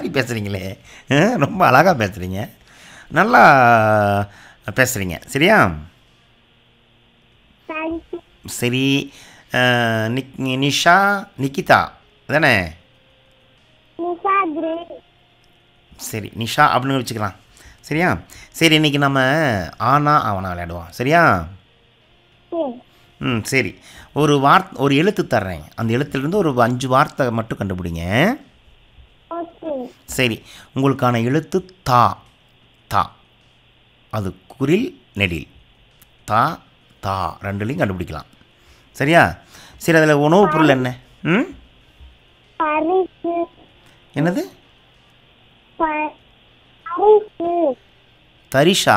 பேசுகிறீங்களே ரொம்ப அழகாக பேசுகிறீங்க நல்லா பேசுகிறீங்க சரியா தேங்க்யூ சரி அஹ், நிக் நிஷா நிக்கிதா தானே நிஷா கிரே சரி நிஷா அப்படின்னு வச்சுக்கலாம் சரியா சரி இன்றைக்கி நம்ம ஆனா அவனா விளையாடுவோம் சரியா சரி ம் சரி ஒரு வார்த் ஒரு எழுத்து தர்றேன் அந்த எழுத்துலேருந்து ஒரு அஞ்சு வார்த்தை மட்டும் கண்டுபிடிங்க ஓகே சரி உங்களுக்கான எழுத்து தா தா அது குரில் நெடில் தா தா ரெண்டுலையும் கண்டுபிடிக்கலாம் சரியா சரி அதில் உணவுப் பொருள் என்ன ம் பரிசு என்னது ப- பரிசு தரிஷா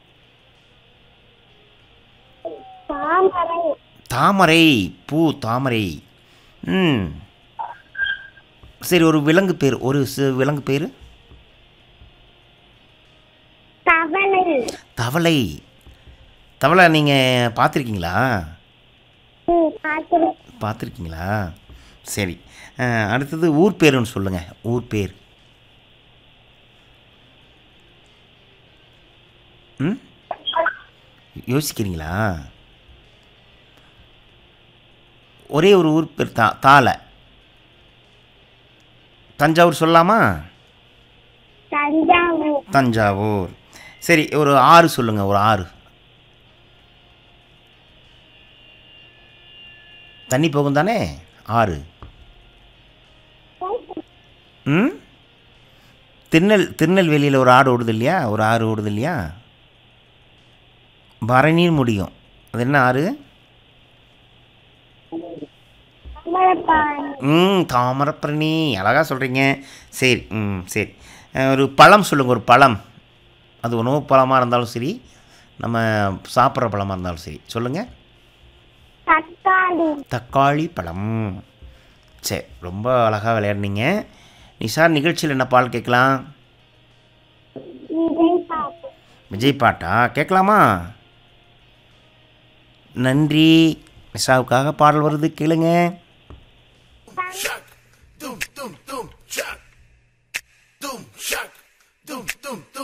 தாமரை தாமரை பூ தாமரை ம் சரி ஒரு விலங்கு பேர் ஒரு சி- விலங்கு பேர் தவளை தவளை தவளை நீங்கள் பார்த்துருக்கீங்களா ம் பார்த்துருக்கேன் பார்த்துருக்கீங்களா சரி அஹ், அடுத்தது ஊர் பேருன்னு சொல்லுங்கள் ஊர் பேர் ம் யோசிக்கிறீங்களா ஒரே ஒரு ஊர் பேர் தா தாலை தஞ்சாவூர் சொல்லலாமா தஞ்சாவூர் தஞ்சாவூர் சரி ஒரு ஆறு சொல்லுங்கள் ஒரு ஆறு தண்ணி போகும் தானே ஆறு ம் திருநெல் திருநெல்வேலியில் ஒரு ஆடு ஓடுது இல்லையா ஒரு ஆறு ஓடுது இல்லையா பரணின்னு முடியும் அது என்ன ஆறு தாமரைப்பாறை ம் தாமரப்பரணி அழகாக சொல்கிறீங்க சரி ம் சரி அஹ், ஒரு பழம் சொல்லுங்கள் ஒரு பழம் அது உணவு பழமாக இருந்தாலும் சரி நம்ம சாப்பிட்ற பழமாக இருந்தாலும் சரி சொல்லுங்கள் தக்காளி தக்காளி பழம் சரி ரொம்ப அழகாக விளையாடுனீங்க நிஷா நிகழ்ச்சியில் என்ன பால் கேட்கலாம் விஜய் பாட்டு விஜய் பாட்டா கேட்கலாமா நன்றி நிஷாவுக்காக பாடல் வருது கேளுங்க தங்க